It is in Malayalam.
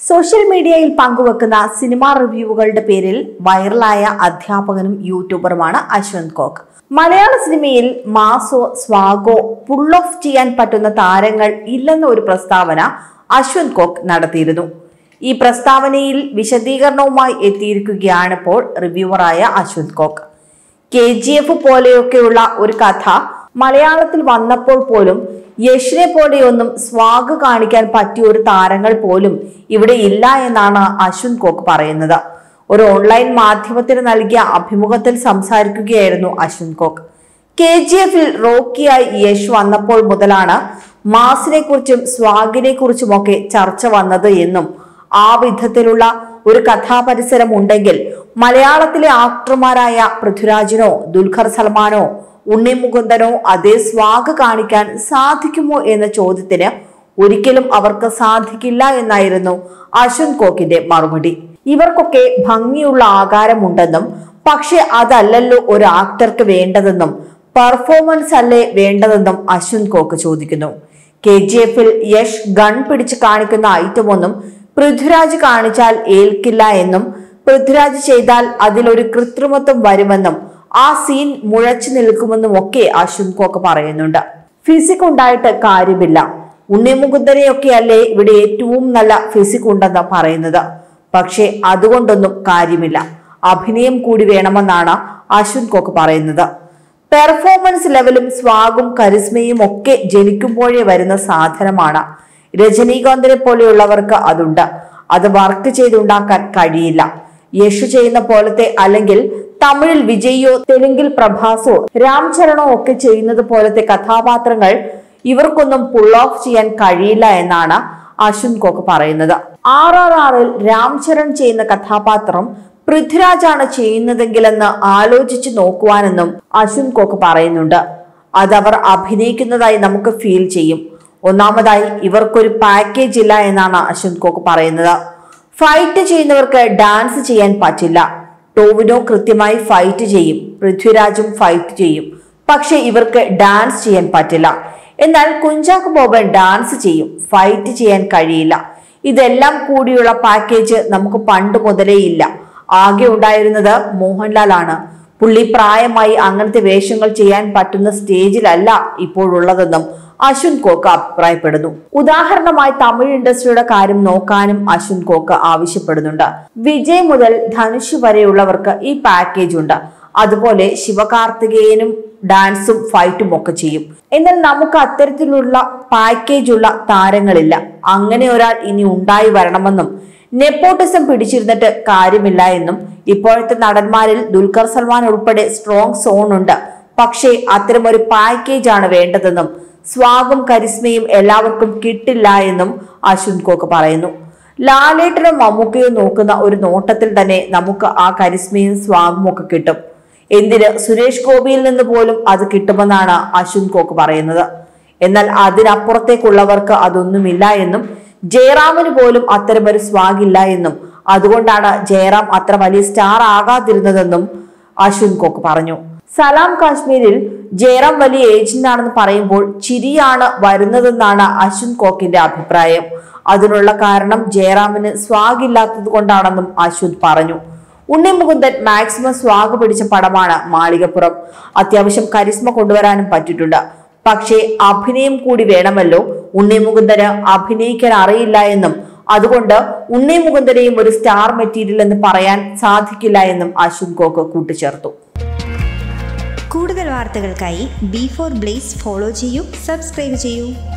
സോഷ്യൽ മീഡിയയിൽ പങ്കുവെക്കുന്ന സിനിമാ റിവ്യൂകളുടെ പേരിൽ വൈറലായ അധ്യാപകനും യൂട്യൂബറുമാണ് അശ്വന്ത് കോക്ക് മലയാള സിനിമയിൽ മാസോ സ്വാഗോ പുൾ ഓഫ് ചെയ്യാൻ പറ്റുന്ന താരങ്ങൾ ഇല്ലെന്ന ഒരു പ്രസ്താവന അശ്വന്ത് കോക്ക് നടത്തിയിരുന്നു ഈ പ്രസ്താവനയിൽ വിശദീകരണവുമായി എത്തിയിരിക്കുകയാണ് ഇപ്പോൾ റിവ്യൂവറായ Ashwanth Kok K G F പോലെയൊക്കെയുള്ള ഒരു കഥ മലയാളത്തിൽ വന്നപ്പോൾ പോലും യഷിനെ പോലെയൊന്നും സ്വാഗ് കാണിക്കാൻ പറ്റിയ ഒരു താരങ്ങൾ പോലും ഇവിടെ ഇല്ല എന്നാണ് അശ്വിൻ കോക്ക് പറയുന്നത് ഒരു ഓൺലൈൻ മാധ്യമത്തിന് നൽകിയ അഭിമുഖത്തിൽ സംസാരിക്കുകയായിരുന്നു അശ്വിൻ കോക്ക് കെ ജി എഫിൽ റോക്കിയായി യശ് വന്നപ്പോൾ മുതലാണ് മാസിനെ കുറിച്ചും സ്വാഗിനെ കുറിച്ചുമൊക്കെ ചർച്ച വന്നത് എന്നും ആ വിധത്തിലുള്ള ഒരു കഥാപരിസരം ഉണ്ടെങ്കിൽ മലയാളത്തിലെ ആക്ടർമാരായ പൃഥ്വിരാജിനോ ദുൽഖർ സൽമാനോ ഉണ്ണി മുകുന്ദനോ അതേ സ്വാഗ് കാണിക്കാൻ സാധിക്കുമോ എന്ന ചോദ്യത്തിന് ഒരിക്കലും അവർക്ക് സാധിക്കില്ല എന്നായിരുന്നു അശ്വന്ത് കോക്കിന്റെ മറുപടി ഇവർക്കൊക്കെ ഭംഗിയുള്ള ആകാരമുണ്ടെന്നും പക്ഷെ അതല്ലല്ലോ ഒരു ആക്ടർക്ക് വേണ്ടതെന്നും പെർഫോമൻസ് അല്ലേ വേണ്ടതെന്നും അശ്വന്ത് കോക്ക് ചോദിക്കുന്നു കെ ജി എഫിൽ യഷ് ഗൺ പിടിച്ച് കാണിക്കുന്ന ഐറ്റമൊന്നും പൃഥ്വിരാജ് കാണിച്ചാൽ ഏൽക്കില്ല എന്നും പൃഥ്വിരാജ് ചെയ്താൽ അതിലൊരു കൃത്രിമത്വം വരുമെന്നും ആ സീൻ മുഴച്ചു നിൽക്കുമെന്നും ഒക്കെ അശ്വന്ത് കോക്ക് പറയുന്നുണ്ട് ഫിസിക് ഉണ്ടായിട്ട് കാര്യമില്ല ഉണ്ണിമുകുന്ദനെയൊക്കെ അല്ലേ ഇവിടെ ഏറ്റവും നല്ല ഫിസിക് ഉണ്ടെന്ന് പറയുന്നത് പക്ഷേ അതുകൊണ്ടൊന്നും കാര്യമില്ല അഭിനയം കൂടി വേണമെന്നാണ് അശ്വന്ത് കോക്ക് പറയുന്നത് പെർഫോമൻസ് ലെവലും സ്വാഗും കരിസ്മയും ഒക്കെ ജനിക്കുമ്പോഴേ വരുന്ന സാധനമാണ് രജനീകാന്തിനെ പോലെയുള്ളവർക്ക് അതുണ്ട് അത് വർക്ക് ചെയ്തുണ്ടാക്കാൻ കഴിയില്ല യശു ചെയ്യുന്ന പോലത്തെ അല്ലെങ്കിൽ തമിഴിൽ വിജയോ തെലുങ്കിൽ പ്രഭാസോ രാം ചരണോ ഒക്കെ ചെയ്യുന്നത് പോലത്തെ കഥാപാത്രങ്ങൾ ഇവർക്കൊന്നും പുൾ ഓഫ് ചെയ്യാൻ കഴിയില്ല എന്നാണ് അശ്വിൻ കോക്ക് പറയുന്നത് ആർ ആർ ആറിൽ രാം ചരൺ ചെയ്യുന്ന കഥാപാത്രം പൃഥ്വിരാജാണ് ചെയ്യുന്നതെങ്കിലെന്ന് ആലോചിച്ചു നോക്കുവാനെന്നും അശ്വിൻ കോക്ക് പറയുന്നുണ്ട് അതവർ അഭിനയിക്കുന്നതായി നമുക്ക് ഫീൽ ചെയ്യും ഒന്നാമതായി ഇവർക്കൊരു പാക്കേജ് ഇല്ല എന്നാണ് അശ്വന്ത് കോക്ക് പറയുന്നത് ഫൈറ്റ് ചെയ്യുന്നവർക്ക് ഡാൻസ് ചെയ്യാൻ പറ്റില്ല ടോവിനോ കൃത്യമായി ഫൈറ്റ് ചെയ്യും പൃഥ്വിരാജും ഫൈറ്റ് ചെയ്യും പക്ഷെ ഇവർക്ക് ഡാൻസ് ചെയ്യാൻ പറ്റില്ല എന്നാൽ കുഞ്ചാക്കോ ബോബൻ ഡാൻസ് ചെയ്യും ഫൈറ്റ് ചെയ്യാൻ കഴിയില്ല ഇതെല്ലാം കൂടിയുള്ള പാക്കേജ് നമുക്ക് പണ്ട് മുതലേ ഇല്ല ആകെ ഉണ്ടായിരുന്നത് മോഹൻലാൽ ആണ് പുള്ളി പ്രായമായി അങ്ങനത്തെ വേഷങ്ങൾ ചെയ്യാൻ പറ്റുന്ന സ്റ്റേജിലല്ല ഇപ്പോഴുള്ളതെന്നും അശ്വിൻ കോക്ക് അഭിപ്രായപ്പെടുന്നു ഉദാഹരണമായി തമിഴ് ഇൻഡസ്ട്രിയുടെ കാര്യം നോക്കാനും അശ്വിൻ കോക്ക് ആവശ്യപ്പെടുന്നുണ്ട് വിജയ് മുതൽ ധനുഷ് വരെയുള്ളവർക്ക് ഈ പാക്കേജ് ഉണ്ട് അതുപോലെ ശിവകാർത്തികേയനും ഡാൻസും ഫൈറ്റും ഒക്കെ ചെയ്യും എന്നാൽ നമുക്ക് അത്തരത്തിലുള്ള പാക്കേജ് ഉള്ള താരങ്ങളില്ല അങ്ങനെ ഒരാൾ ഇനി ഉണ്ടായി വരണമെന്നും നെപ്പോട്ടിസം പിടിച്ചിരുന്നിട്ട് കാര്യമില്ല എന്നും ഇപ്പോഴത്തെ നടന്മാരിൽ ദുൽഖർ സൽമാൻ ഉൾപ്പെടെ സ്ട്രോങ് സോൺ ഉണ്ട് പക്ഷേ അത്തരം ഒരു പാക്കേജ് ആണ് വേണ്ടതെന്നും സ്വാഗും കരിസ്മയും എല്ലാവർക്കും കിട്ടില്ല എന്നും അശ്വിൻ കോക്ക് പറയുന്നു ലാലേട്ടനും മമ്മൂക്കയും നോക്കുന്ന ഒരു നോട്ടത്തിൽ തന്നെ നമുക്ക് ആ കരിസ്മയും സ്വാഗും ഒക്കെ കിട്ടും എന്തിന് സുരേഷ് ഗോപിയിൽ നിന്ന് പോലും അത് കിട്ടുമെന്നാണ് അശ്വിൻ കോക്ക് പറയുന്നത് എന്നാൽ അതിനപ്പുറത്തേക്കുള്ളവർക്ക് അതൊന്നുമില്ല എന്നും ജയറാമിന് പോലും അത്തരമൊരു സ്വാഗില്ല എന്നും അതുകൊണ്ടാണ് ജയറാം അത്ര വലിയ സ്റ്റാർ ആകാതിരുന്നതെന്നും അശ്വിൻ കോക്ക് പറഞ്ഞു സലാം കാശ്മീരിൽ ജയറാം വലിയ ഏജന്റ് ആണെന്ന് പറയുമ്പോൾ ചിരിയാണ് വരുന്നതെന്നാണ് അശ്വിൻ കോക്കിന്റെ അഭിപ്രായം അതിനുള്ള കാരണം ജയറാമിന് സ്വാഗില്ലാത്തത് കൊണ്ടാണെന്നും അശ്വിൻ പറഞ്ഞു ഉണ്ണി മുകുന്ദൻ മാക്സിമം സ്വാഗ് പിടിച്ച പടമാണ് മാളികപ്പുറം അത്യാവശ്യം കരിസ്മ കൊണ്ടുവരാനും പറ്റിയിട്ടുണ്ട് പക്ഷേ അഭിനയം കൂടി വേണമല്ലോ ഉണ്ണി മുകുന്ദന് അഭിനയിക്കാൻ അറിയില്ല എന്നും അതുകൊണ്ട് ഉണ്ണി മുകുന്ദനെയും ഒരു സ്റ്റാർ മെറ്റീരിയൽ എന്ന് പറയാൻ സാധിക്കില്ല എന്നും അശ്വിൻ കോക്ക് കൂട്ടിച്ചേർത്തു കൂടുതൽ വാർത്തകൾക്കായി ബി ഫോർ ബ്ലേസ് ഫോളോ ചെയ്യൂ സബ്സ്ക്രൈബ് ചെയ്യൂ